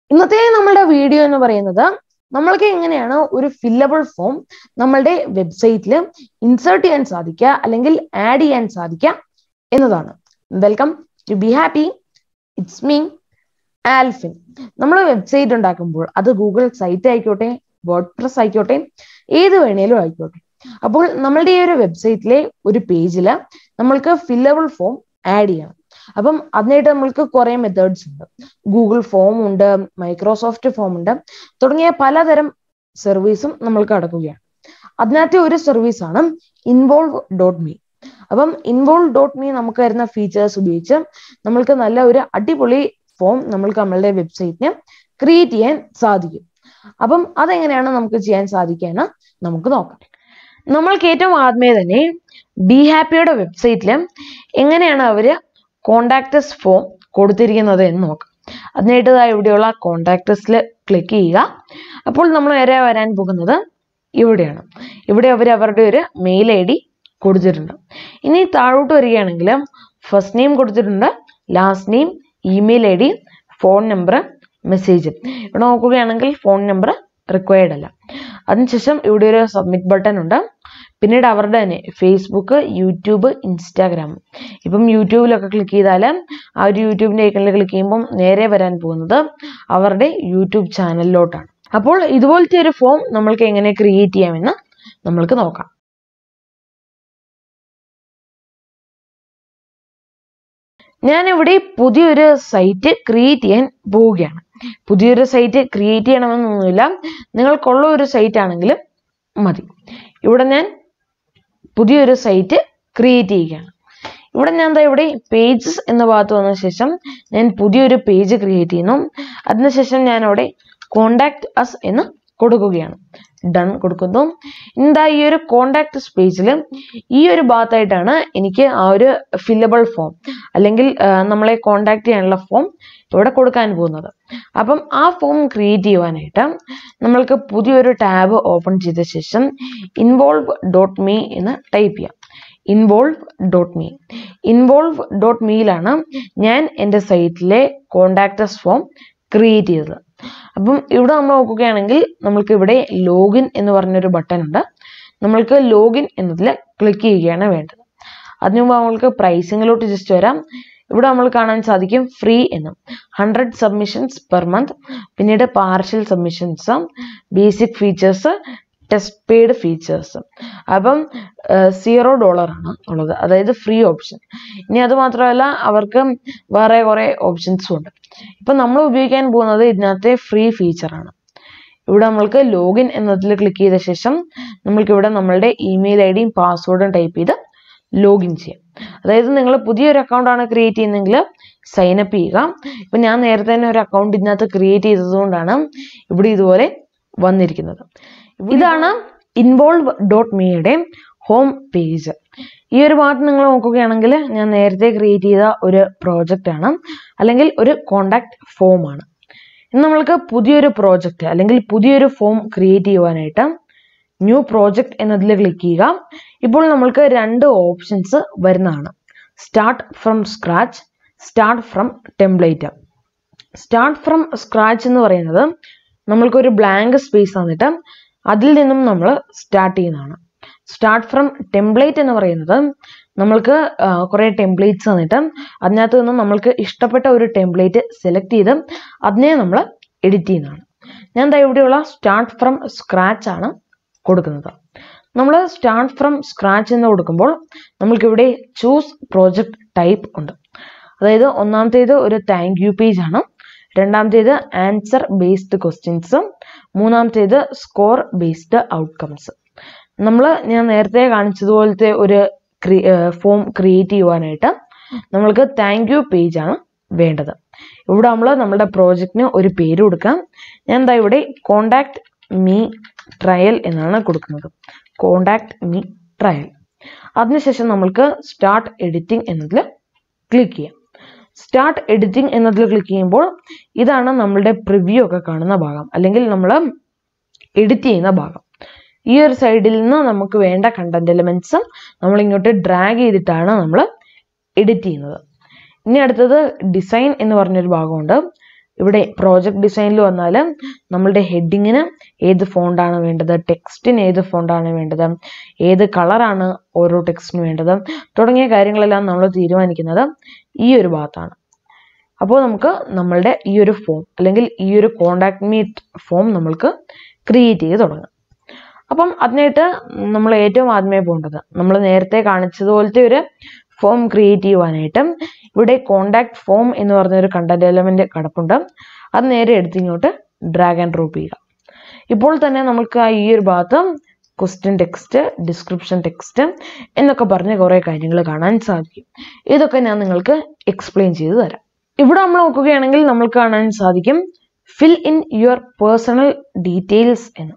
ഇന്നത്തെ നമ്മളുടെ വീഡിയോ എന്ന് പറയുന്നത് നമ്മൾക്ക് എങ്ങനെയാണ് ഒരു ഫില്ലബിൾ ഫോം നമ്മളുടെ വെബ്സൈറ്റിൽ ഇൻസേർട്ട് ചെയ്യാൻ സാധിക്കുക അല്ലെങ്കിൽ ആഡ് ചെയ്യാൻ സാധിക്കുക എന്നതാണ് welcome to B happy it's me Alfin നമ്മൾ വെബ്സൈറ്റ് ഉണ്ടാക്കുമ്പോൾ അത് ഗൂഗിൾ സൈറ്റ് ആയിക്കോട്ടെ വേർഡ് പ്രസ് ആയിക്കോട്ടെ ഏത് വേണേലും ആയിക്കോട്ടെ അപ്പോൾ നമ്മളുടെ ഈ ഒരു വെബ്സൈറ്റിലെ ഒരു പേജിൽ നമ്മൾക്ക് ഫില്ലബിൾ ഫോം ആഡ് ചെയ്യണം അപ്പം അതിനായിട്ട് നമ്മൾക്ക് കുറെ മെത്തേഡ്സ് ഉണ്ട് ഗൂഗിൾ ഫോം ഉണ്ട് മൈക്രോസോഫ്റ്റ് ഫോം ഉണ്ട് തുടങ്ങിയ പലതരം സർവീസും നമ്മൾക്ക് അടക്കുകയാണ് അതിനകത്തെ ഒരു സർവീസ് ആണ് ഇൻവോൾവ് ഡോട്ട് മീ അപ്പം ഇൻവോൾവ് ഡോട്ട് മീ നമുക്ക് വരുന്ന ഫീച്ചേഴ്സ് ഉപയോഗിച്ച് നമ്മൾക്ക് നല്ല ഒരു അടിപൊളി ഫോം നമ്മൾക്ക് നമ്മളുടെ വെബ്സൈറ്റിന് ക്രിയേറ്റ് ചെയ്യാൻ സാധിക്കും അപ്പം അതെങ്ങനെയാണ് നമുക്ക് ചെയ്യാൻ സാധിക്കുക നമുക്ക് നോക്കാം നമ്മൾക്ക് ഏറ്റവും ആദ്യമേ തന്നെ ബി ഹാപ്പിയുടെ വെബ്സൈറ്റിൽ എങ്ങനെയാണ് അവര് കോണ്ടാക്ടസ് ഫോം കൊടുത്തിരിക്കുന്നത് എന്ന് നോക്കാം അതിനായിട്ട് ഇവിടെയുള്ള കോണ്ടാക്ടസിൽ ക്ലിക്ക് ചെയ്യുക അപ്പോൾ നമ്മൾ നേരെ വരാൻ പോകുന്നത് ഇവിടെയാണ് ഇവിടെ അവർ അവരുടെ ഒരു മെയിൽ ഐ ഡി കൊടുത്തിട്ടുണ്ട് ഇനി താഴോട്ട് വരികയാണെങ്കിൽ ഫസ്റ്റ് നെയിം കൊടുത്തിട്ടുണ്ട് last name email I D phone number message ഇവിടെ നോക്കുകയാണെങ്കിൽ ഫോൺ നമ്പർ റിക്വയർഡ് അല്ല അതിനുശേഷം ഇവിടെ ഒരു സബ്മിറ്റ് ബട്ടൺ ഉണ്ട് പിന്നീട് അവരുടെ തന്നെ ഫേസ്ബുക്ക് യൂട്യൂബ് ഇൻസ്റ്റാഗ്രാം ഇപ്പം യൂട്യൂബിലൊക്കെ ക്ലിക്ക് ചെയ്താൽ ആ ഒരു യൂട്യൂബിൻ്റെ ഐക്കണിൽ ക്ലിക്ക് ചെയ്യുമ്പം നേരെ വരാൻ പോകുന്നത് അവരുടെ യൂട്യൂബ് ചാനലിലോട്ടാണ് അപ്പോൾ ഇതുപോലത്തെ ഒരു ഫോം നമ്മൾക്ക് എങ്ങനെ ക്രിയേറ്റ് ചെയ്യാമെന്ന് നമ്മൾക്ക് നോക്കാം ഞാനിവിടെ പുതിയൊരു സൈറ്റ് ക്രിയേറ്റ് ചെയ്യാൻ പോവുകയാണ് പുതിയൊരു സൈറ്റ് ക്രിയേറ്റ് ചെയ്യണമെന്നൊന്നുമില്ല നിങ്ങൾക്കുള്ള ഒരു സൈറ്റ് ആണെങ്കിലും മതി ഇവിടെ ഞാൻ പുതിയൊരു സൈറ്റ് ക്രിയേറ്റ് ചെയ്യുകയാണ് ഇവിടെ ഞാൻ എന്താ ഇവിടെ പേജസ് എന്ന ഭാഗത്ത് വന്ന ശേഷം ഞാൻ പുതിയൊരു പേജ് ക്രിയേറ്റ് ചെയ്യുന്നു അതിനുശേഷം ഞാൻ അവിടെ കോണ്ടാക്ട് അസ് എന്ന് കൊടുക്കുകയാണ് ഡൺ കൊടുക്കുന്നു എന്താ ഈ ഒരു കോണ്ടാക്ട് പേജിൽ ഈ ഒരു ഭാഗത്തായിട്ടാണ് എനിക്ക് ആ ഒരു ഫില്ലബിൾ ഫോം അല്ലെങ്കിൽ നമ്മളെ കോണ്ടാക്ട് ചെയ്യാനുള്ള ഫോം ഇവിടെ കൊടുക്കാൻ പോകുന്നത് അപ്പം ആ ഫോം ക്രിയേറ്റ് ചെയ്യുവാനായിട്ട് നമ്മൾക്ക് പുതിയൊരു ടാബ് ഓപ്പൺ ചെയ്ത ശേഷം ഇൻവോൾവ് ഡോട്ട് മീ എന്ന് ടൈപ്പ് ചെയ്യാം involve dot me involve dot മീയിലാണ് ഞാൻ എൻ്റെ സൈറ്റിലെ കോണ്ടാക്ടസ് ഫോം ക്രിയേറ്റ് ചെയ്തത് അപ്പം ഇവിടെ നമ്മൾ നോക്കുകയാണെങ്കിൽ നമ്മൾക്ക് ഇവിടെ ലോഗിൻ എന്ന് പറഞ്ഞൊരു ബട്ടൺ ഉണ്ട് നമ്മൾക്ക് ലോഗിൻ എന്നതിൽ ക്ലിക്ക് ചെയ്യുകയാണ് വേണ്ടത് അതിനു മുമ്പ് നമ്മൾക്ക് പ്രൈസിങ്ങിലോട്ട് ജസ്റ്റ് വരാം ഇവിടെ നമ്മൾ കാണാൻ സാധിക്കും ഫ്രീ എന്നും ഹൺഡ്രഡ് സബ്മിഷൻസ് പെർ മന്ത് പിന്നീട് partial submissions basic features test paid features അപ്പം സീറോ ഡോളർ ആണ് ഉള്ളത് അതായത് ഫ്രീ ഓപ്ഷൻ ഇനി അത് മാത്രമല്ല അവർക്ക് വേറെ കുറേ ഓപ്ഷൻസും ഉണ്ട് ഇപ്പം നമ്മൾ ഉപയോഗിക്കാൻ പോകുന്നത് ഇതിനകത്തെ ഫ്രീ ഫീച്ചറാണ് ഇവിടെ നമ്മൾക്ക് ലോഗിൻ എന്നതിൽ ക്ലിക്ക് ചെയ്ത ശേഷം നമ്മൾക്ക് ഇവിടെ നമ്മളുടെ ഇമെയിൽ ഐ ഡിയും പാസ്വേഡും ടൈപ്പ് ചെയ്ത് ലോഗിൻ ചെയ്യാം അതായത് നിങ്ങൾ പുതിയൊരു അക്കൗണ്ട് ആണ് ക്രിയേറ്റ് ചെയ്യുന്നതെങ്കിൽ സൈൻ അപ്പ് ചെയ്യുക ഇപ്പം ഞാൻ നേരത്തെ തന്നെ ഒരു അക്കൗണ്ട് ഇതിനകത്ത് ക്രിയേറ്റ് ചെയ്തതുകൊണ്ടാണ് ഇവിടെ ഇതുപോലെ വന്നിരിക്കുന്നത് ഇതാണ് ഇൻവോൾവ് ഡോട്ട് മീയുടെ ഹോം പേജ് ഈ ഒരു ഭാഗത്ത് നിങ്ങൾ നോക്കുകയാണെങ്കിൽ ഞാൻ നേരത്തെ ക്രിയേറ്റ് ചെയ്ത ഒരു പ്രോജക്റ്റ് ആണ് അല്ലെങ്കിൽ ഒരു കോണ്ടാക്ട് ഫോം ആണ് ഇന്ന് നമ്മൾക്ക് പുതിയൊരു പ്രോജക്റ്റ് അല്ലെങ്കിൽ പുതിയൊരു ഫോം ക്രിയേറ്റ് ചെയ്യുവാനായിട്ട് ന്യൂ പ്രോജക്റ്റ് എന്നതിൽ ക്ലിക്ക് ചെയ്യുക ഇപ്പോൾ നമ്മൾക്ക് രണ്ട് ഓപ്ഷൻസ് വരുന്നതാണ് start from scratch start from template start from scratch എന്ന് പറയുന്നത് നമ്മൾക്കൊരു ബ്ലാങ്ക് സ്പേസ് തന്നിട്ട് അതിൽ നിന്നും നമ്മൾ സ്റ്റാർട്ട് ചെയ്യുന്നതാണ് സ്റ്റാർട്ട് ഫ്രം ടെംപ്ലേറ്റ് എന്ന് പറയുന്നത് നമ്മൾക്ക് കുറേ ടെംപ്ലേറ്റ്സ് തന്നിട്ട് അതിനകത്ത് നിന്നും നമ്മൾക്ക് ഇഷ്ടപ്പെട്ട ഒരു ടെംപ്ലേറ്റ് സെലക്ട് ചെയ്ത് അതിനെ നമ്മൾ എഡിറ്റ് ചെയ്യുന്നതാണ് ഞാൻ എന്താ ഇവിടെയുള്ള സ്റ്റാർട്ട് ഫ്രം സ്ക്രാച്ച് ആണ് കൊടുക്കുന്നത് നമ്മൾ സ്റ്റാർട്ട് ഫ്രം സ്ക്രാച്ച് എന്ന് കൊടുക്കുമ്പോൾ നമ്മൾക്കിവിടെ ചൂസ് പ്രോജക്റ്റ് ടൈപ്പ് ഉണ്ട് അതായത് ഒന്നാമത്തേത് ഒരു താങ്ക് യു പേജ് ആണ് രണ്ടാമത്തേത് ആൻസർ ബേസ്ഡ് ക്വസ്റ്റ്യൻസ് മൂന്നാമത്തേത് സ്കോർ ബേസ്ഡ് ഔട്ട്കംസ് നമ്മൾ ഞാൻ നേരത്തെ കാണിച്ചതുപോലത്തെ ഒരു ഫോം ക്രിയേറ്റ് ചെയ്യുവാനായിട്ട് നമ്മൾക്ക് താങ്ക് യു പേജ് ആണ് വേണ്ടത് ഇവിടെ നമ്മൾ നമ്മുടെ പ്രോജക്റ്റിന് ഒരു പേര് കൊടുക്കാം ഞാൻ എന്താ ഇവിടെ കോണ്ടാക്ട് മീ ട്രയൽ എന്നാണ് കൊടുക്കുന്നത് കോണ്ടാക്ട് മീ ട്രയൽ അതിനുശേഷം നമ്മൾക്ക് സ്റ്റാർട്ട് എഡിറ്റിംഗ് എന്നതിൽ ക്ലിക്ക് ചെയ്യാം സ്റ്റാർട്ട് എഡിറ്റിംഗ് എന്നതിൽ ക്ലിക്ക് ചെയ്യുമ്പോൾ ഇതാണ് നമ്മളുടെ പ്രിവ്യൂ ഒക്കെ കാണുന്ന ഭാഗം അല്ലെങ്കിൽ നമ്മൾ എഡിറ്റ് ചെയ്യുന്ന ഭാഗം ഈ ഒരു സൈഡിൽ നിന്ന് നമുക്ക് വേണ്ട കണ്ടന്റ് എലിമെന്റ്സ് നമ്മൾ ഇങ്ങോട്ട് ഡ്രാഗ് ചെയ്തിട്ടാണ് നമ്മൾ എഡിറ്റ് ചെയ്യുന്നത് ഇനി അടുത്തത് ഡിസൈൻ എന്ന് പറഞ്ഞൊരു ഭാഗമുണ്ട് ഇവിടെ പ്രോജക്റ്റ് ഡിസൈനിൽ വന്നാൽ നമ്മളുടെ ഹെഡിങ്ങിന് ഏത് ഫോണ്ടാണ് വേണ്ടത് ടെക്സ്റ്റിന് ഏത് ഫോണ്ടാണ് വേണ്ടത് ഏത് കളറാണ് ഓരോ ടെക്സ്റ്റിന് വേണ്ടത് തുടങ്ങിയ കാര്യങ്ങളെല്ലാം നമ്മൾ തീരുമാനിക്കുന്നത് ഈ ഒരു ഭാഗത്താണ് അപ്പോൾ നമുക്ക് നമ്മളുടെ ഈ ഒരു ഫോം അല്ലെങ്കിൽ ഈ ഒരു കോണ്ടാക്ട് മീറ്റ് ഫോം നമ്മൾക്ക് ക്രിയേറ്റ് ചെയ്ത് തുടങ്ങാം അപ്പം അതിനായിട്ട് നമ്മൾ ഏറ്റവും ആദ്യമേ പോകേണ്ടത് നമ്മൾ നേരത്തെ കാണിച്ചതുപോലത്തെ ഒരു ഫോം ക്രിയേറ്റ് ചെയ്യുവാനായിട്ട് ഇവിടെ കോണ്ടാക്ട് ഫോം എന്ന് പറഞ്ഞ ഒരു കണ്ടന്റ് എലമെന്റ് കിടപ്പുണ്ട് അത് നേരെ എടുത്ത് ഇങ്ങോട്ട് ഡ്രാഗ് ആൻഡ് ഡ്രോപ്പ് ചെയ്യുക ഇപ്പോൾ തന്നെ നമുക്ക് ആ ഈ ഒരു ഭാഗത്ത് ക്വസ്റ്റ്യൻ ടെക്സ്റ്റ് ഡിസ്ക്രിപ്ഷൻ ടെക്സ്റ്റ് എന്നൊക്കെ പറഞ്ഞ കുറേ കാര്യങ്ങൾ കാണാൻ സാധിക്കും ഇതൊക്കെ ഞാൻ നിങ്ങൾക്ക് എക്സ്പ്ലെയിൻ ചെയ്തു തരാം ഇവിടെ നമ്മൾ നോക്കുകയാണെങ്കിൽ നമുക്ക് കാണാൻ സാധിക്കും fill in your personal details എന്ന്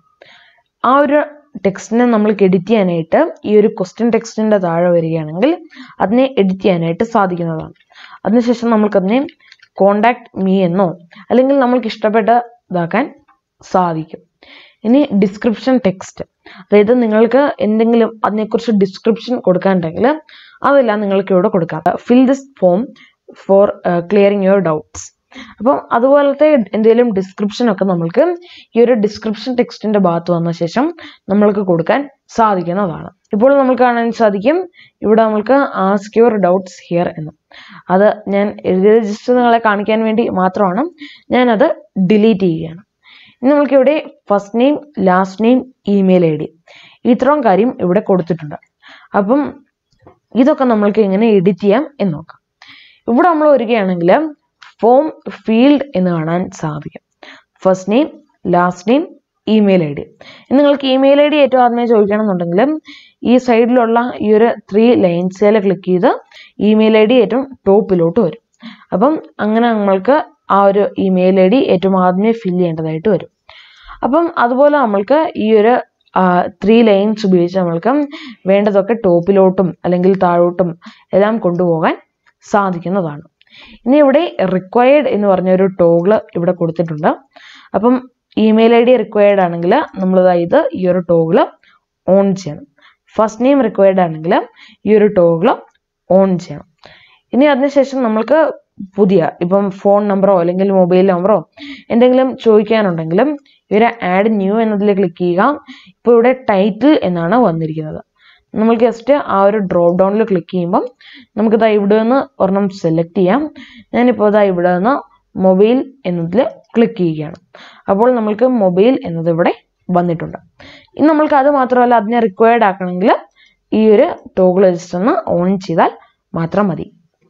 ആ ഒരു ടെക്സ്റ്റിനെ നമ്മൾക്ക് എഡിറ്റ് ചെയ്യാനായിട്ട് ഈ ഒരു ക്വസ്റ്റ്യൻ ടെക്സ്റ്റിന്റെ താഴെ വരികയാണെങ്കിൽ അതിനെ എഡിറ്റ് ചെയ്യാനായിട്ട് സാധിക്കുന്നതാണ് അതിനുശേഷം നമുക്കതിനെ കോണ്ടാക്ട് മീ എന്നോ അല്ലെങ്കിൽ നമ്മൾക്ക് ഇഷ്ടപ്പെട്ട ഇതാക്കാൻ സാധിക്കും ഇനി ഡിസ്ക്രിപ്ഷൻ ടെക്സ്റ്റ് അതായത് നിങ്ങൾക്ക് എന്തെങ്കിലും അതിനെക്കുറിച്ച് ഡിസ്ക്രിപ്ഷൻ കൊടുക്കാനുണ്ടെങ്കിൽ അതെല്ലാം നിങ്ങൾക്ക് ഇവിടെ കൊടുക്കാം fill this form for clearing your doubts അപ്പം അതുപോലത്തെ എന്തെങ്കിലും ഡിസ്ക്രിപ്ഷൻ ഒക്കെ നമ്മൾക്ക് ഈ ഒരു ഡിസ്ക്രിപ്ഷൻ ടെക്സ്റ്റിന്റെ ഭാഗത്ത് വന്ന ശേഷം നമ്മൾക്ക് കൊടുക്കാൻ സാധിക്കുന്നതാണ് ഇപ്പോൾ നമുക്ക് കാണാൻ സാധിക്കും ഇവിടെ നമ്മൾക്ക് ആസ്ക് യുവർ ഡൗട്ട്സ് ഹിയർ എന്ന് അത് ഞാൻ എഴുതിയത് ജസ്റ്റ് നിങ്ങളെ കാണിക്കാൻ വേണ്ടി മാത്രമാണ് ഞാനത് ഡിലീറ്റ് ചെയ്യുകയാണ് ഇനി നമുക്ക് ഇവിടെ first name last name email I D ഇത്രയും കാര്യം ഇവിടെ കൊടുത്തിട്ടുണ്ട് അപ്പം ഇതൊക്കെ നമ്മൾക്ക് എങ്ങനെ എഡിറ്റ് ചെയ്യാം എന്ന് നോക്കാം ഇവിടെ നമ്മൾ വരികയാണെങ്കിൽ ഫോം ഫീൽഡ് എന്ന് കാണാൻ സാധിക്കും first name last name email I D നിങ്ങൾക്ക് ഇമെയിൽ ഐ ഡി ഏറ്റവും ആദ്യമേ ചോദിക്കണമെന്നുണ്ടെങ്കിൽ ഈ സൈഡിലുള്ള ഈ ഒരു ത്രീ ലൈൻസിൽ ക്ലിക്ക് ചെയ്ത് ഇമെയിൽ ഐ ഡി ഏറ്റവും ടോപ്പിലോട്ട് വരും അപ്പം അങ്ങനെ നമ്മൾക്ക് ആ ഒരു ഇമെയിൽ ഐ ഡി ഏറ്റവും ആദ്യമേ ഫിൽ ചെയ്യേണ്ടതായിട്ട് വരും അപ്പം അതുപോലെ നമ്മൾക്ക് ഈ ഒരു ത്രീ ലൈൻസ് ഉപയോഗിച്ച് നമ്മൾക്ക് വേണ്ടതൊക്കെ ടോപ്പിലോട്ടും അല്ലെങ്കിൽ താഴോട്ടും എല്ലാം കൊണ്ടുപോകാൻ സാധിക്കുന്നതാണ് ഇനി ഇവിടെ റിക്വയർഡ് എന്ന് പറഞ്ഞ ഒരു ടോഗിൾ ഇവിടെ കൊടുത്തിട്ടുണ്ട് അപ്പം ഇമെയിൽ ഐ ഡി റിക്വയർഡ് ആണെങ്കിൽ നമ്മൾ ഇത് ഈ ഒരു ടോഗിൾ ഓൺ ചെയ്യണം ഫസ്റ്റ് നെയിം റിക്വയർഡ് ആണെങ്കിൽ ഈ ഒരു ടോഗിൾ ഓൺ ചെയ്യണം ഇനി അതിനുശേഷം നമ്മൾക്ക് പുതിയ ഇപ്പം ഫോൺ നമ്പറോ അല്ലെങ്കിൽ മൊബൈൽ നമ്പറോ എന്തെങ്കിലും ചോദിക്കാനുണ്ടെങ്കിലും ഇവരെ ആഡ് ന്യൂ എന്നതിൽ ക്ലിക്ക് ചെയ്യുക ഇപ്പോൾ ഇവിടെ ടൈറ്റിൽ എന്നാണ് വന്നിരിക്കുന്നത് നമ്മൾ ജസ്റ്റ് ആ ഒരു ഡ്രോപ്പ് ഡൗണിൽ ക്ലിക്ക് ചെയ്യുമ്പം നമുക്കിതാ ഇവിടെ നിന്ന് ഒരെണ്ണം സെലക്ട് ചെയ്യാം ഞാനിപ്പോൾ ഇതാ ഇവിടെ നിന്ന് മൊബൈൽ എന്നതിൽ ക്ലിക്ക് ചെയ്യുകയാണ് അപ്പോൾ നമ്മൾക്ക് മൊബൈൽ എന്നത് ഇവിടെ വന്നിട്ടുണ്ട് ഇനി നമ്മൾക്ക് അത് മാത്രമല്ല അതിനെ റിക്വയർഡ് ആക്കണമെങ്കിൽ ഈ ഒരു ടോഗിൾ ജസ്റ്റ് ഒന്ന് ഓൺ ചെയ്താൽ മാത്രം മതി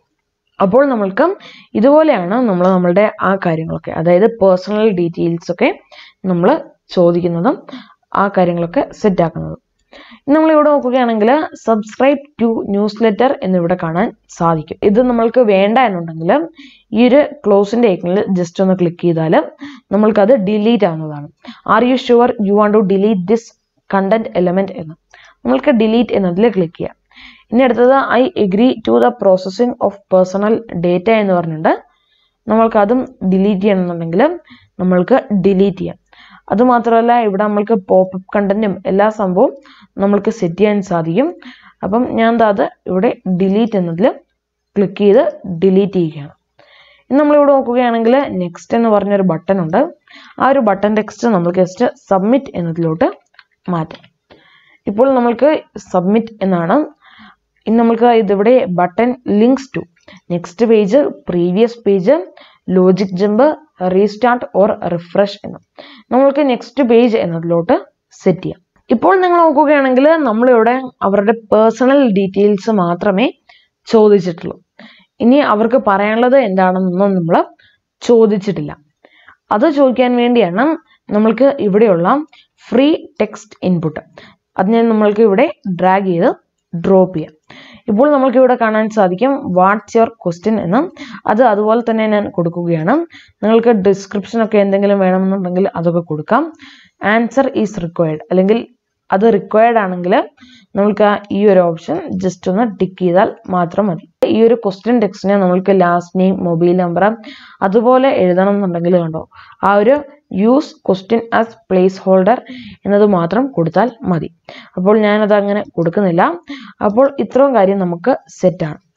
അപ്പോൾ നമ്മൾക്ക് ഇതുപോലെയാണ് നമ്മൾ നമ്മളുടെ ആ കാര്യങ്ങളൊക്കെ അതായത് പേഴ്സണൽ ഡീറ്റെയിൽസ് ഒക്കെ നമ്മൾ ചോദിക്കുന്നതും ആ കാര്യങ്ങളൊക്കെ സെറ്റ് ആക്കുന്നതും നമ്മൾ ഇവിടെ നോക്കുകയാണെങ്കിൽ സബ്സ്ക്രൈബ് ടു ന്യൂസ് ലെറ്റർ എന്നിവിടെ കാണാൻ സാധിക്കും ഇത് നമ്മൾക്ക് വേണ്ട എന്നുണ്ടെങ്കിൽ ഈ ഒരു ക്ലോസിന്റെ ഐക്കണിൽ ജസ്റ്റ് ഒന്ന് ക്ലിക്ക് ചെയ്താൽ നമ്മൾക്കത് ഡിലീറ്റ് ആവുന്നതാണ് are you sure you want to delete this content element എന്ന് നമ്മൾക്ക് ഡിലീറ്റ് എന്നതിൽ ക്ലിക്ക് ചെയ്യാം ഇനി അടുത്തത് I agree to the processing of personal data എന്ന് പറഞ്ഞിട്ടുണ്ട് നമ്മൾക്ക് അതും ഡിലീറ്റ് ചെയ്യണമെന്നുണ്ടെങ്കിൽ നമ്മൾക്ക് ഡിലീറ്റ് ചെയ്യാം അതുമാത്രമല്ല ഇവിടെ നമ്മൾക്ക് പോപ്പപ്പ് കണ്ടന്റും എല്ലാ സംഭവവും നമ്മൾക്ക് സെറ്റ് ചെയ്യാൻ സാധിക്കും അപ്പം ഞാൻ ദാ അത് ഇവിടെ ഡിലീറ്റ് എന്നതിൽ ക്ലിക്ക് ചെയ്ത് ഡിലീറ്റ് ചെയ്യുകയാണ് ഇനി നമ്മളിവിടെ നോക്കുകയാണെങ്കിൽ നെക്സ്റ്റ് എന്ന് പറഞ്ഞൊരു ബട്ടൺ ഉണ്ട് ആ ഒരു ബട്ടൺ ടെക്സ്റ്റ് നമ്മൾക്ക് ജസ്റ്റ് സബ്മിറ്റ് എന്നതിലോട്ട് മാറ്റാം ഇപ്പോൾ നമ്മൾക്ക് സബ്മിറ്റ് എന്നാണ് ഇനി നമുക്ക് ഇതിവിടെ button links to next page previous page logic jump restart or refresh എന്ന് നമ്മൾക്ക് നെക്സ്റ്റ് പേജ് എന്നതിലോട്ട് സെറ്റ് ചെയ്യാം ഇപ്പോൾ നിങ്ങൾ നോക്കുകയാണെങ്കിൽ നമ്മളിവിടെ അവരുടെ പേഴ്സണൽ ഡീറ്റെയിൽസ് മാത്രമേ ചോദിച്ചിട്ടുള്ളൂ ഇനി അവർക്ക് പറയാനുള്ളത് എന്താണെന്നൊന്നും നമ്മൾ ചോദിച്ചിട്ടില്ല അത് ചോദിക്കാൻ വേണ്ടിയാണ് നമ്മൾക്ക് ഇവിടെയുള്ള ഫ്രീ ടെക്സ്റ്റ് ഇൻപുട്ട് അതിനെ നമ്മൾക്ക് ഇവിടെ ഡ്രാഗ് ചെയ്ത് ഡ്രോപ്പ് ചെയ്യാം ഇപ്പോൾ നമുക്ക് ഇവിടെ കാണാൻ സാധിക്കും വാട്ട്സ് യുവർ ക്വസ്റ്റ്യൻ എന്ന് അത് അതുപോലെ തന്നെ ഞാൻ കൊടുക്കുകയാണ് നിങ്ങൾക്ക് ഡിസ്ക്രിപ്ഷൻ ഒക്കെ എന്തെങ്കിലും വേണമെന്നുണ്ടെങ്കിൽ അതൊക്കെ കൊടുക്കാം ആൻസർ ഈസ് റിക്വയർഡ് അല്ലെങ്കിൽ അത് റിക്വയർഡ് ആണെങ്കിൽ നമുക്ക് ആ ഈ ഒരു ഓപ്ഷൻ ജസ്റ്റ് ഒന്ന് ടിക്ക് ചെയ്താൽ മാത്രം മതി ഈ ഒരു ക്വസ്റ്റ്യൻ ടെക്സ്റ്റിനെ നമ്മൾക്ക് ലാസ്റ്റ് നെയിം മൊബൈൽ നമ്പർ അതുപോലെ എഴുതണം എന്നുണ്ടെങ്കിൽ കണ്ടോ ആ ഒരു use question as placeholder എന്നത് മാത്രം കൊടുത്താൽ മതി അപ്പോൾ ഞാനത് അങ്ങനെ കൊടുക്കുന്നില്ല അപ്പോൾ ഇത്രയും കാര്യം നമുക്ക് സെറ്റാണ്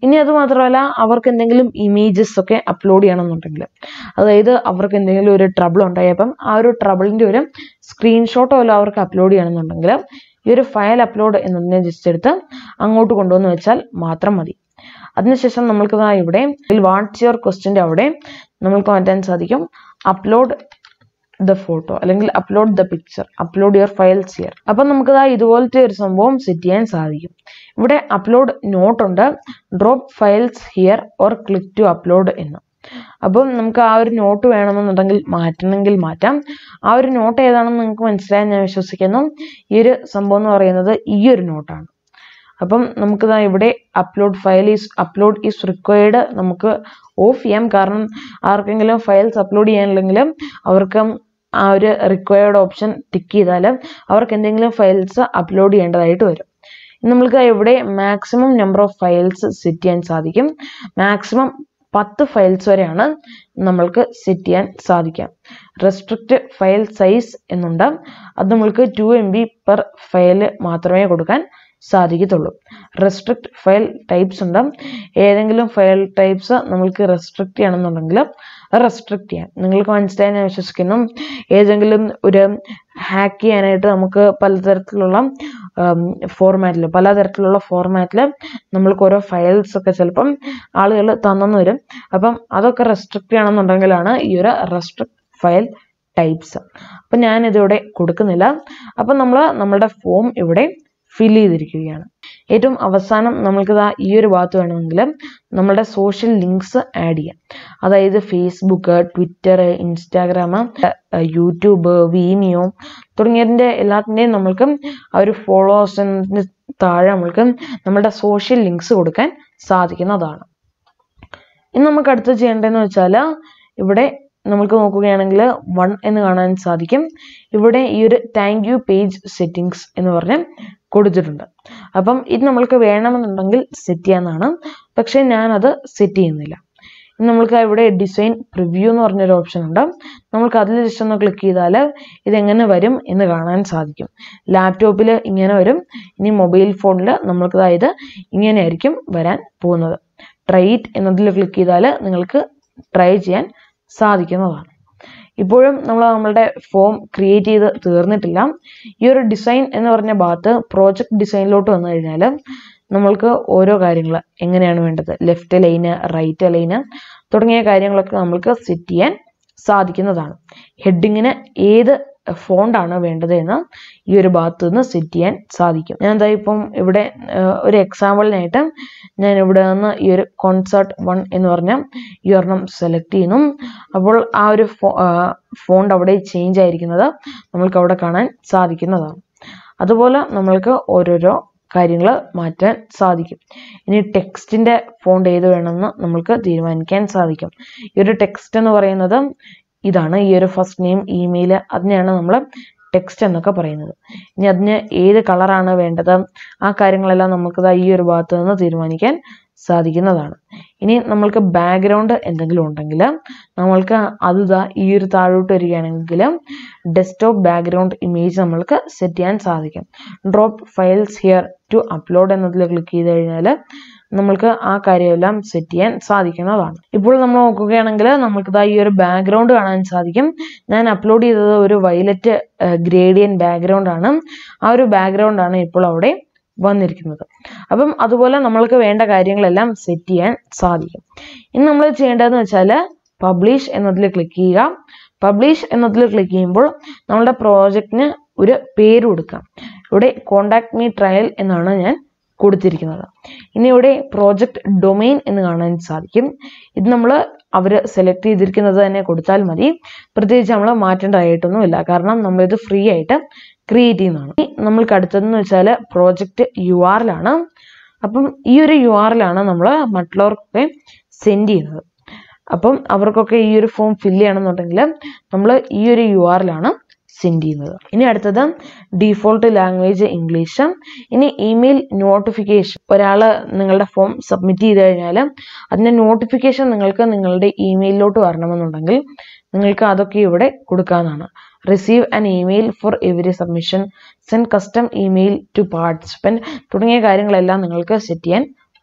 ഇനി അത് മാത്രമല്ല അവർക്ക് എന്തെങ്കിലും ഇമേജസ് ഒക്കെ അപ്ലോഡ് ചെയ്യണമെന്നുണ്ടെങ്കിൽ അതായത് അവർക്ക് എന്തെങ്കിലും ഒരു ട്രബിൾ ഉണ്ടായപ്പം ആ ഒരു ട്രബിളിൻ്റെ ഒരു സ്ക്രീൻഷോട്ടോ വല്ല അവർക്ക് അപ്ലോഡ് ചെയ്യണമെന്നുണ്ടെങ്കിൽ ഈ ഒരു ഫയൽ അപ്ലോഡ് എന്നതിനെ ജസ്റ്റ് എടുത്ത് അങ്ങോട്ട് കൊണ്ടുവന്ന് വെച്ചാൽ മാത്രം മതി അതിനുശേഷം നമ്മൾക്ക് ദാ ഇവിടെ വാട്ട്സ് യുവർ ക്വസ്റ്റിൻ്റെ അവിടെ നമ്മൾക്ക് മാറ്റാൻ സാധിക്കും അപ്ലോഡ് ദ ഫോട്ടോ അല്ലെങ്കിൽ upload the picture upload your files here അപ്പം നമുക്ക് ദാ ഇതുപോലത്തെ ഒരു സംഭവം സെറ്റ് ചെയ്യാൻ സാധിക്കും ഇവിടെ അപ്ലോഡ് നോട്ട് ഉണ്ട് drop files here or click to upload എന്ന് അപ്പം നമുക്ക് ആ ഒരു നോട്ട് വേണമെന്നുണ്ടെങ്കിൽ മാറ്റണമെങ്കിൽ മാറ്റാം ആ ഒരു നോട്ട് ഏതാണെന്ന് നിങ്ങൾക്ക് മനസ്സിലായി ഞാൻ വിശ്വസിക്കുന്നു ഈ ഒരു സംഭവം എന്ന് പറയുന്നത് ഈ ഒരു നോട്ടാണ് അപ്പം നമുക്ക് ദാ ഇവിടെ upload file is upload is required നമുക്ക് ഓഫ് ചെയ്യാം കാരണം ആർക്കെങ്കിലും ഫയൽസ് അപ്ലോഡ് ചെയ്യാനില്ലെങ്കിൽ അവർക്ക് ആ ഒരു റിക്വയർഡ് ഓപ്ഷൻ ടിക്ക് ചെയ്താൽ അവർക്ക് എന്തെങ്കിലും ഫയൽസ് അപ്ലോഡ് ചെയ്യേണ്ടതായിട്ട് വരും നമ്മൾക്ക് ഇവിടെ maximum number of files set ചെയ്യാൻ സാധിക്കും മാക്സിമം പത്ത് ഫയൽസ് വരെയാണ് നമ്മൾക്ക് സെറ്റ് ചെയ്യാൻ സാധിക്കാം റെസ്ട്രിക്റ്റ് ഫയൽ സൈസ് എന്നുണ്ട് അത് നമ്മൾക്ക് two M B per file മാത്രമേ കൊടുക്കാൻ സാധിക്കത്തുള്ളൂ റെസ്ട്രിക്റ്റ് ഫയൽ ടൈപ്സ് ഉണ്ട് ഏതെങ്കിലും ഫയൽ ടൈപ്സ് നമ്മൾക്ക് റെസ്ട്രിക്റ്റ് ചെയ്യണമെന്നുണ്ടെങ്കിൽ റെസ്ട്രിക്റ്റ് ചെയ്യാം നിങ്ങൾക്ക് മനസ്സിലായി ഞാൻ വിശ്വസിക്കുന്നു ഏതെങ്കിലും ഒരു ഹാക്ക് ചെയ്യാനായിട്ട് നമുക്ക് പലതരത്തിലുള്ള ഫോർമാറ്റിൽ പലതരത്തിലുള്ള ഫോർമാറ്റിൽ നമ്മൾക്ക് ഓരോ ഫയൽസ് ഒക്കെ ചിലപ്പം ആളുകൾ തന്നെന്ന് വരും അപ്പം അതൊക്കെ റെസ്ട്രിക്റ്റ് ചെയ്യണമെന്നുണ്ടെങ്കിലാണ് ഈ ഒരു റെസ്ട്രിക്ട് ഫയൽ ടൈപ്സ് അപ്പം ഞാനിതിവിടെ കൊടുക്കുന്നില്ല അപ്പം നമ്മൾ നമ്മളുടെ ഫോം ഇവിടെ ഫിൽ ചെയ്തിരിക്കുകയാണ് ഏറ്റവും അവസാനം നമ്മൾക്ക് ഇതാ ഈ ഒരു ഭാഗത്ത് വേണമെങ്കിൽ നമ്മളുടെ സോഷ്യൽ ലിങ്ക്സ് ആഡ് ചെയ്യാം അതായത് Facebook Twitter Instagram YouTube Vimeo തുടങ്ങിയതിൻ്റെ എല്ലാത്തിൻ്റെയും നമ്മൾക്ക് ആ ഒരു ഫോളോവേഴ്സിന് താഴെ നമ്മൾക്ക് നമ്മുടെ സോഷ്യൽ ലിങ്ക്സ് കൊടുക്കാൻ സാധിക്കുന്നതാണ് ഇനി നമുക്ക് അടുത്ത് ചെയ്യേണ്ടതെന്ന് വെച്ചാൽ ഇവിടെ നമുക്ക് നോക്കുകയാണെങ്കിൽ വൺ എന്ന് കാണാൻ സാധിക്കും ഇവിടെ ഈ ഒരു താങ്ക് യു പേജ് സെറ്റിങ്സ് എന്ന് പറഞ്ഞ് കൊടുത്തിട്ടുണ്ട് അപ്പം ഇത് നമ്മൾക്ക് വേണമെന്നുണ്ടെങ്കിൽ സെറ്റ് ചെയ്യാവുന്നതാണ് പക്ഷേ ഞാനത് സെറ്റ് ചെയ്യുന്നില്ല ഇനി നമ്മൾക്ക് ഇവിടെ ഡിസൈൻ പ്രിവ്യൂ എന്ന് പറഞ്ഞൊരു ഓപ്ഷൻ ഉണ്ട് നമ്മൾക്ക് അതിൽ ജസ്റ്റ് ഒന്ന് ക്ലിക്ക് ചെയ്താൽ ഇതെങ്ങനെ വരും എന്ന് കാണാൻ സാധിക്കും ലാപ്ടോപ്പിൽ ഇങ്ങനെ വരും ഇനി മൊബൈൽ ഫോണിൽ നമ്മൾക്ക് അതായത് ഇങ്ങനെയായിരിക്കും വരാൻ പോകുന്നത് ട്രൈ ഇറ്റ് എന്നതിൽ ക്ലിക്ക് ചെയ്താൽ നിങ്ങൾക്ക് ട്രൈ ചെയ്യാൻ സാധിക്കുന്നതാണ് ഇപ്പോഴും നമ്മൾ നമ്മളുടെ ഫോം ക്രിയേറ്റ് ചെയ്ത് തീർന്നിട്ടില്ല ഈ ഒരു ഡിസൈൻ എന്ന് പറഞ്ഞ ഭാഗത്ത് പ്രോജക്റ്റ് ഡിസൈനിലോട്ട് വന്നു കഴിഞ്ഞാൽ നമ്മൾക്ക് ഓരോ കാര്യങ്ങൾ എങ്ങനെയാണ് വേണ്ടത് ലെഫ്റ്റ് ലൈന് റൈറ്റ് ലൈന് തുടങ്ങിയ കാര്യങ്ങളൊക്കെ നമ്മൾക്ക് സെറ്റ് ചെയ്യാൻ സാധിക്കുന്നതാണ് ഹെഡിങ്ങിന് ഏത് ഫോണ്ടാണ് വേണ്ടത് എന്ന് ഈ ഒരു ഭാഗത്ത് നിന്ന് സെറ്റ് ചെയ്യാൻ സാധിക്കും ഞാൻ എന്താ ഇപ്പം ഇവിടെ ഒരു എക്സാമ്പിളിനായിട്ട് ഞാൻ ഇവിടെ നിന്ന് ഈ ഒരു കോൺസേർട്ട് വൺ എന്ന് പറഞ്ഞ ഈ ഒരെണ്ണം സെലക്ട് ചെയ്യുന്നു അപ്പോൾ ആ ഒരു ഫോണ്ട് അവിടെ ചേഞ്ച് ആയിരിക്കുന്നത് നമ്മൾക്ക് അവിടെ കാണാൻ സാധിക്കുന്നതാണ് അതുപോലെ നമ്മൾക്ക് ഓരോരോ കാര്യങ്ങൾ മാറ്റാൻ സാധിക്കും ഇനി ടെക്സ്റ്റിൻ്റെ ഫോണ്ട് ഏത് വേണമെന്ന് നമ്മൾക്ക് തീരുമാനിക്കാൻ സാധിക്കും ഈ ഒരു ടെക്സ്റ്റ് എന്ന് പറയുന്നത് ഇതാണ് ഈ ഒരു ഫസ്റ്റ് നെയിം ഇമെയിൽ അതിനെയാണ് നമ്മൾ ടെക്സ്റ്റ് എന്നൊക്കെ പറയുന്നത് ഇനി അതിന് ഏത് കളറാണ് വേണ്ടത് ആ കാര്യങ്ങളെല്ലാം നമുക്ക് ഈ ഒരു ഭാഗത്ത് നിന്ന് തീരുമാനിക്കാൻ സാധിക്കുന്നതാണ് ഇനി നമ്മൾക്ക് ബാക്ക്ഗ്രൗണ്ട് എന്തെങ്കിലും ഉണ്ടെങ്കിൽ നമ്മൾക്ക് അത് ഇതാ ഈ ഒരു താഴോട്ട് വരികയാണെങ്കിൽ ഡെസ്ക്ടോപ്പ് ബാക്ക്ഗ്രൗണ്ട് ഇമേജ് നമ്മൾക്ക് സെറ്റ് ചെയ്യാൻ സാധിക്കും drop files here to upload എന്നതിൽ ക്ലിക്ക് ചെയ്ത് കഴിഞ്ഞാൽ നമ്മൾക്ക് ആ കാര്യമെല്ലാം സെറ്റ് ചെയ്യാൻ സാധിക്കുന്നതാണ് ഇപ്പോൾ നമ്മൾ നോക്കുകയാണെങ്കിൽ നമുക്ക് ഇതാ ഈ ഒരു ബാക്ക്ഗ്രൗണ്ട് കാണാൻ സാധിക്കും ഞാൻ അപ്ലോഡ് ചെയ്തത് ഒരു വയലറ്റ് ഗ്രേഡിയൻ ബാക്ക്ഗ്രൗണ്ട് ആണ് ആ ഒരു ബാക്ക്ഗ്രൗണ്ട് ആണ് ഇപ്പോൾ അവിടെ വന്നിരിക്കുന്നത് അപ്പം അതുപോലെ നമ്മൾക്ക് വേണ്ട കാര്യങ്ങളെല്ലാം സെറ്റ് ചെയ്യാൻ സാധിക്കും ഇനി നമ്മൾ ചെയ്യേണ്ടതെന്ന് വെച്ചാൽ പബ്ലിഷ് എന്നതിൽ ക്ലിക്ക് ചെയ്യുക പബ്ലിഷ് എന്നതിൽ ക്ലിക്ക് ചെയ്യുമ്പോൾ നമ്മളുടെ പ്രോജക്റ്റിന് ഒരു പേര് കൊടുക്കാം ഇവിടെ കോണ്ടാക്ട് മീ ട്രയൽ എന്നാണ് ഞാൻ കൊടുത്തിരിക്കുന്നത് ഇനി ഇവിടെ പ്രോജക്റ്റ് ഡൊമെയിൻ എന്ന് കാണാൻ സാധിക്കും ഇത് നമ്മൾ അവർ സെലക്ട് ചെയ്തിരിക്കുന്നത് തന്നെ കൊടുത്താൽ മതി പ്രത്യേകിച്ച് നമ്മൾ മാറ്റേണ്ടതായിട്ടൊന്നുമില്ല കാരണം നമ്മളിത് ഫ്രീ ആയിട്ട് ക്രിയേറ്റ് ചെയ്യുന്നതാണ് ഇനി നമ്മൾക്ക് അടുത്തതെന്ന് വെച്ചാൽ പ്രോജക്റ്റ് യു ആറിലാണ് അപ്പം ഈ ഒരു യു ആറിലാണ് നമ്മൾ മറ്റുള്ളവർക്കൊക്കെ സെൻഡ് ചെയ്യുന്നത് അപ്പം അവർക്കൊക്കെ ഈ ഒരു ഫോം ഫില്ല് ചെയ്യണമെന്നുണ്ടെങ്കിൽ നമ്മൾ ഈ ഒരു യു ആറിലാണ് സെൻഡ് ചെയ്യുന്നത് ഇനി അടുത്തത് ഡീഫോൾട്ട് ലാംഗ്വേജ് ഇംഗ്ലീഷ് ഇനി ഇമെയിൽ നോട്ടിഫിക്കേഷൻ ഒരാൾ നിങ്ങളുടെ ഫോം സബ്മിറ്റ് ചെയ്ത് കഴിഞ്ഞാൽ അതിൻ്റെ നോട്ടിഫിക്കേഷൻ നിങ്ങൾക്ക് നിങ്ങളുടെ ഇമെയിലിലോട്ട് വരണമെന്നുണ്ടെങ്കിൽ നിങ്ങൾക്ക് അതൊക്കെ ഇവിടെ കൊടുക്കാവുന്നതാണ് receive an email for every submission send custom email to participant തുടങ്ങിയ കാര്യങ്ങളെല്ലാം നിങ്ങൾക്ക് സെറ്റ് ചെയ്യാൻ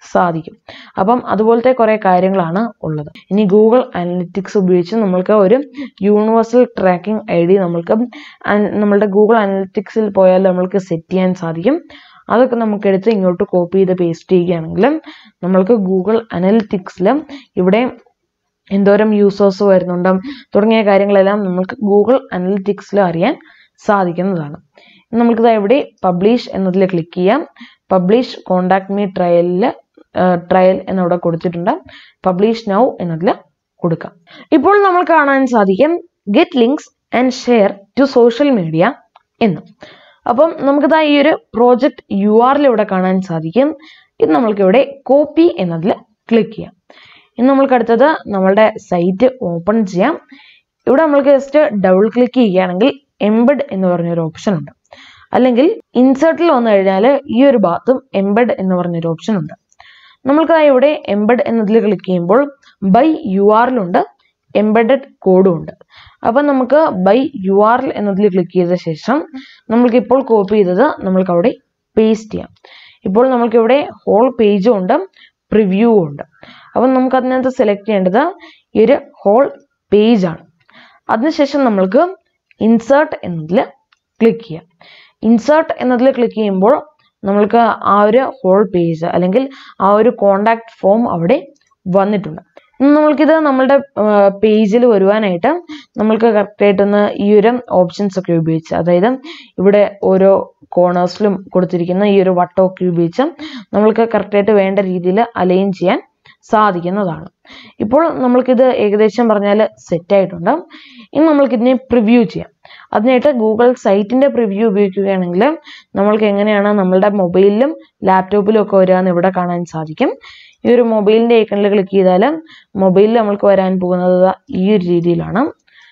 സാധിക്കും അപ്പം അതുപോലത്തെ കുറേ കാര്യങ്ങളാണ് ഉള്ളത് ഇനി ഗൂഗിൾ അനലിറ്റിക്സ് ഉപയോഗിച്ച് നമ്മൾക്ക് ഒരു യൂണിവേഴ്സൽ ട്രാക്കിംഗ് ഐ ഡി നമ്മൾക്ക് അൻ- നമ്മളുടെ ഗൂഗിൾ അനലിറ്റിക്സിൽ പോയാൽ നമ്മൾക്ക് സെറ്റ് ചെയ്യാൻ സാധിക്കും അതൊക്കെ നമുക്ക് എടുത്ത് ഇങ്ങോട്ട് കോപ്പി ചെയ്ത് പേസ്റ്റ് ചെയ്യുകയാണെങ്കിൽ നമ്മൾക്ക് ഗൂഗിൾ അനലിറ്റിക്സിൽ ഇവിടെ എന്തോരം യൂസേഴ്സ് വരുന്നുണ്ട് തുടങ്ങിയ കാര്യങ്ങളെല്ലാം നമുക്ക് ഗൂഗിൾ അനലിറ്റിക്സിൽ അറിയാൻ സാധിക്കുന്നതാണ് നമുക്കിത് ഇവിടെ പബ്ലിഷ് എന്നതിൽ ക്ലിക്ക് ചെയ്യാം പബ്ലിഷ് കോണ്ടാക്ട് മീ ട്രയലിൽ ട്രയൽ എന്നിവിടെ കൊടുത്തിട്ടുണ്ട് പബ്ലിഷ് നൗ എന്നതിൽ കൊടുക്കാം ഇപ്പോൾ നമ്മൾ കാണാൻ സാധിക്കും get links and share to social media എന്ന് അപ്പം നമുക്കിതാ ഈ ഒരു പ്രോജക്റ്റ് യു ആറിൽ ഇവിടെ കാണാൻ സാധിക്കും ഇത് നമ്മൾക്ക് ഇവിടെ കോപ്പി എന്നതിൽ ക്ലിക്ക് ചെയ്യാം ഇനി നമ്മൾക്ക് അടുത്തത് നമ്മളുടെ സൈറ്റ് ഓപ്പൺ ചെയ്യാം ഇവിടെ നമ്മൾക്ക് ജസ്റ്റ് ഡബിൾ ക്ലിക്ക് ചെയ്യുകയാണെങ്കിൽ എംബഡ് എന്ന് പറഞ്ഞൊരു ഓപ്ഷൻ ഉണ്ട് അല്ലെങ്കിൽ ഇൻസേർട്ടിൽ വന്നു കഴിഞ്ഞാൽ ഈ ഒരു ഭാഗത്തും എംബഡ് എന്ന് പറഞ്ഞൊരു ഓപ്ഷൻ ഉണ്ട് നമ്മൾക്ക് ദാ ഇവിടെ എംബഡ് എന്നതിൽ ക്ലിക്ക് ചെയ്യുമ്പോൾ ബൈ യു ആറിലുണ്ട് എംബഡഡ് കോഡും ഉണ്ട് അപ്പം നമുക്ക് ബൈ യു ആറിൽ എന്നതിൽ ക്ലിക്ക് ചെയ്ത ശേഷം നമ്മൾക്ക് ഇപ്പോൾ കോപ്പി ചെയ്തത് നമ്മൾക്ക് അവിടെ പേസ്റ്റ് ചെയ്യാം ഇപ്പോൾ നമ്മൾക്ക് ഇവിടെ ഹോൾ പേജും ഉണ്ട് പ്രിവ്യൂ ഉണ്ട് അപ്പം നമുക്ക് അതിനകത്ത് സെലക്ട് ചെയ്യേണ്ടത് ഈ ഒരു ഹോൾ പേജ് ആണ് അതിനുശേഷം നമ്മൾക്ക് ഇൻസേർട്ട് എന്നതിൽ ക്ലിക്ക് ചെയ്യാം ഇൻസേർട്ട് എന്നതിൽ ക്ലിക്ക് ചെയ്യുമ്പോൾ നമ്മൾക്ക് ആ ഒരു ഹോൾ പേജ് അല്ലെങ്കിൽ ആ ഒരു കോണ്ടാക്ട് ഫോം അവിടെ വന്നിട്ടുണ്ട് ഇനി നമ്മൾക്കിത് നമ്മളുടെ പേജിൽ വരുവാനായിട്ട് നമ്മൾക്ക് കറക്റ്റായിട്ടൊന്ന് ഈ ഒരു ഓപ്ഷൻസ് ഒക്കെ ഉപയോഗിച്ച് അതായത് ഇവിടെ ഓരോ കോർണേഴ്സിലും കൊടുത്തിരിക്കുന്ന ഈ ഒരു വട്ടമൊക്കെ ഉപയോഗിച്ച് നമ്മൾക്ക് കറക്റ്റായിട്ട് വേണ്ട രീതിയിൽ അലൈൻ ചെയ്യാൻ സാധിക്കുന്നതാണ് ഇപ്പോൾ നമ്മൾക്കിത് ഏകദേശം പറഞ്ഞാൽ സെറ്റ് ആയിട്ടുണ്ട് ഇനി നമ്മൾക്കിതിനെ പ്രിവ്യൂ ചെയ്യാം അതിനായിട്ട് ഗൂഗിൾ സൈറ്റിന്റെ പ്രിവ്യൂ ഉപയോഗിക്കുകയാണെങ്കിൽ നമ്മൾക്ക് എങ്ങനെയാണ് നമ്മളുടെ മൊബൈലിലും ലാപ്ടോപ്പിലും ഒക്കെ വരികയെന്ന് ഇവിടെ കാണാൻ സാധിക്കും ഈ ഒരു മൊബൈലിന്റെ ഐക്കണിൽ ക്ലിക്ക് ചെയ്താൽ മൊബൈലിൽ നമ്മൾക്ക് വരാൻ പോകുന്നത് ദാ ഈ ഒരു രീതിയിലാണ്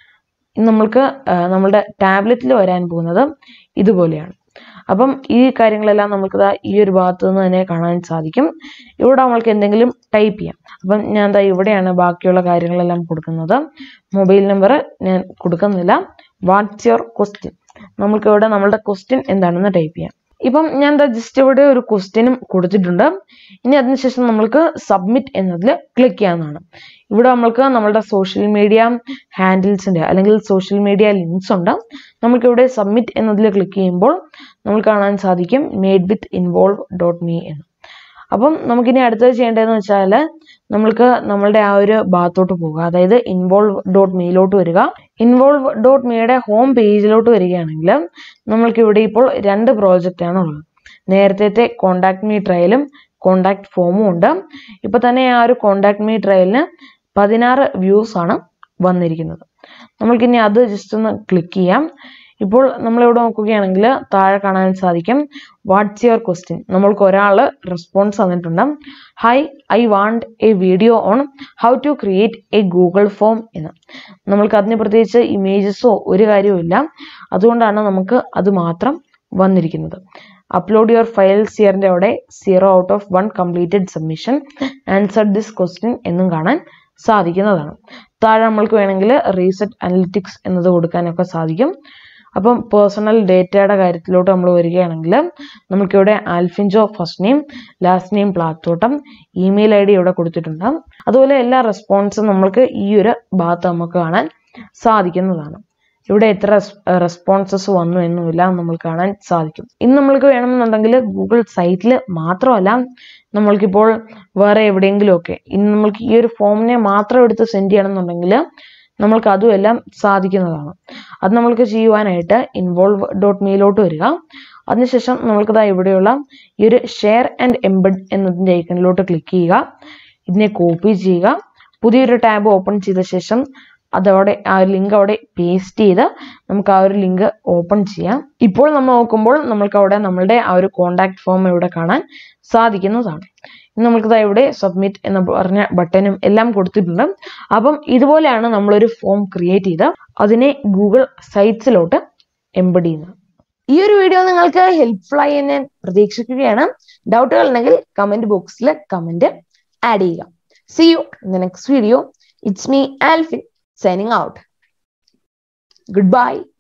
ഇനി നമ്മൾക്ക് ആ, നമ്മളുടെ ടാബ്ലറ്റിൽ വരാൻ പോകുന്നത് ഇതുപോലെയാണ് അപ്പം ഈ കാര്യങ്ങളെല്ലാം നമുക്ക് ദാ ഈ ഒരു ഭാഗത്ത് നിന്ന് തന്നെ കാണാൻ സാധിക്കും ഇവിടെ നമ്മൾക്ക് എന്തെങ്കിലും ടൈപ്പ് ചെയ്യാം അപ്പം ഞാൻ ദാ ഇവിടെയാണ് ബാക്കിയുള്ള കാര്യങ്ങളെല്ലാം കൊടുക്കുന്നത് മൊബൈൽ നമ്പർ ഞാൻ കൊടുക്കുന്നില്ല വാട്ട്സ് യുവർ ക്വസ്റ്റ്യൻ നമുക്ക് ഇവിടെ നമ്മളുടെ ക്വസ്റ്റ്യൻ എന്താണെന്ന് ടൈപ്പ് ചെയ്യാം ഇപ്പം ഞാൻ ദാ ജസ്റ്റ് ഇവിടെ ഒരു ക്വസ്റ്റ്യനും കൊടുത്തിട്ടുണ്ട് ഇനി അതിനുശേഷം നമ്മൾക്ക് സബ്മിറ്റ് എന്നതിൽ ക്ലിക്ക് ചെയ്യാവുന്നതാണ് ഇവിടെ നമ്മൾക്ക് നമ്മളുടെ സോഷ്യൽ മീഡിയ ഹാൻഡിൽസിന്റെ അല്ലെങ്കിൽ സോഷ്യൽ മീഡിയ ലിങ്ക്സ് ഉണ്ട് നമുക്ക് ഇവിടെ സബ്മിറ്റ് എന്നതിൽ ക്ലിക്ക് ചെയ്യുമ്പോൾ നമുക്ക് കാണാൻ സാധിക്കും made with involve dot me എന്ന് അപ്പം നമുക്കിനി അടുത്തത് ചെയ്യേണ്ടതെന്ന് വെച്ചാൽ നമ്മൾക്ക് നമ്മളുടെ ആ ഒരു ഭാഗത്തോട്ട് പോകുക അതായത് ഇൻവോൾവ് ഡോട്ട് മീയിലോട്ട് വരിക ഇൻവോൾവ് ഡോട്ട് മീയുടെ ഹോം പേജിലോട്ട് വരികയാണെങ്കിൽ നമ്മൾക്ക് ഇവിടെ ഇപ്പോൾ രണ്ട് പ്രോജക്റ്റ് ആണ് ഉള്ളത് നേരത്തെ കോണ്ടാക്ട് മീ ട്രയലും കോണ്ടാക്ട് ഫോമും ഉണ്ട് ഇപ്പൊ തന്നെ ആ ഒരു കോണ്ടാക്ട് മീ ട്രയലിന് പതിനാറ് വ്യൂസ് ആണ് വന്നിരിക്കുന്നത് നമ്മൾക്കിനി അത് ജസ്റ്റ് ഒന്ന് ക്ലിക്ക് ചെയ്യാം ഇപ്പോൾ നമ്മളിവിടെ നോക്കുകയാണെങ്കിൽ താഴെ കാണാൻ സാധിക്കും വാട്ട്സ് യുവർ ക്വസ്റ്റ്യൻ നമ്മൾക്ക് ഒരാൾ റെസ്പോൺസ് തന്നിട്ടുണ്ട് hi I want a video on how to create a Google form എന്ന് നമ്മൾക്ക് അതിന് പ്രത്യേകിച്ച് ഇമേജസോ ഒരു കാര്യവും ഇല്ല അതുകൊണ്ടാണ് നമുക്ക് അത് മാത്രം വന്നിരിക്കുന്നത് അപ്ലോഡ് യുവർ ഫയൽസ് ഇയറിന്റെ അവിടെ zero out of one completed submission answer this question എന്നും കാണാൻ സാധിക്കുന്നതാണ് താഴെ നമ്മൾക്ക് വേണമെങ്കിൽ റീസെറ്റ് അനലിറ്റിക്സ് എന്നത് കൊടുക്കാനൊക്കെ സാധിക്കും അപ്പം പേഴ്സണൽ ഡേറ്റയുടെ കാര്യത്തിലോട്ട് നമ്മൾ വരികയാണെങ്കിൽ നമുക്കിവിടെ Alphinjo first name last name Plathottam email I D ഇവിടെ കൊടുത്തിട്ടുണ്ട് അതുപോലെ എല്ലാ റെസ്പോൺസും നമ്മൾക്ക് ഈ ഒരു ഭാഗത്ത് നമുക്ക് കാണാൻ സാധിക്കുന്നതാണ് ഇവിടെ എത്ര റെസ്പോൺസസ് വന്നു എന്നുമെല്ലാം നമ്മൾ കാണാൻ സാധിക്കും ഇന്ന് നമ്മൾക്ക് വേണമെന്നുണ്ടെങ്കിൽ ഗൂഗിൾ സൈറ്റിൽ മാത്രമല്ല നമ്മൾക്കിപ്പോൾ വേറെ എവിടെയെങ്കിലുമൊക്കെ ഇന്ന് നമ്മൾക്ക് ഈ ഒരു ഫോമിനെ മാത്രം എടുത്ത് സെൻഡ് ചെയ്യണമെന്നുണ്ടെങ്കിൽ നമ്മൾക്ക് അതും എല്ലാം സാധിക്കുന്നതാണ് അത് നമ്മൾക്ക് ചെയ്യുവാനായിട്ട് ഇൻവോൾവ് ഡോട്ട് മീയിലോട്ട് വരിക അതിനുശേഷം നമ്മൾക്ക് ദാ ഇവിടെയുള്ള ഈ ഒരു ഷെയർ ആൻഡ് എംബഡ് എന്നതിൻ്റെ ഐക്കണിലോട്ട് ക്ലിക്ക് ചെയ്യുക ഇതിനെ കോപ്പി ചെയ്യുക പുതിയൊരു ടാബ് ഓപ്പൺ ചെയ്ത ശേഷം അതവിടെ ആ ഒരു ലിങ്ക് അവിടെ പേസ്റ്റ് ചെയ്ത് നമുക്ക് ആ ഒരു ലിങ്ക് ഓപ്പൺ ചെയ്യാം ഇപ്പോൾ നമ്മൾ നോക്കുമ്പോൾ നമ്മൾക്ക് അവിടെ നമ്മളുടെ ആ ഒരു കോണ്ടാക്ട് ഫോം ഇവിടെ കാണാൻ സാധിക്കുന്നതാണ് ഇനി നമുക്ക് ദാ ഇവിടെ സബ്മിറ്റ് എന്ന് പറഞ്ഞ ബട്ടനും എല്ലാം കൊടുത്തിട്ടുണ്ട് അപ്പം ഇതുപോലെയാണ് നമ്മളൊരു ഫോം ക്രിയേറ്റ് ചെയ്ത് അതിനെ ഗൂഗിൾ സൈറ്റ്സിലോട്ട് എംബഡ് ചെയ്യുന്നത് ഈ ഒരു വീഡിയോ നിങ്ങൾക്ക് ഹെൽപ്ഫുൾ ആയി എന്ന് ഞാൻ പ്രതീക്ഷിക്കുകയാണ് ഡൗട്ടുകൾ ഉണ്ടെങ്കിൽ കമന്റ് ബോക്സിൽ കമന്റ് ആഡ് ചെയ്യുക see you in the next video it's me Alphin signing out. Goodbye.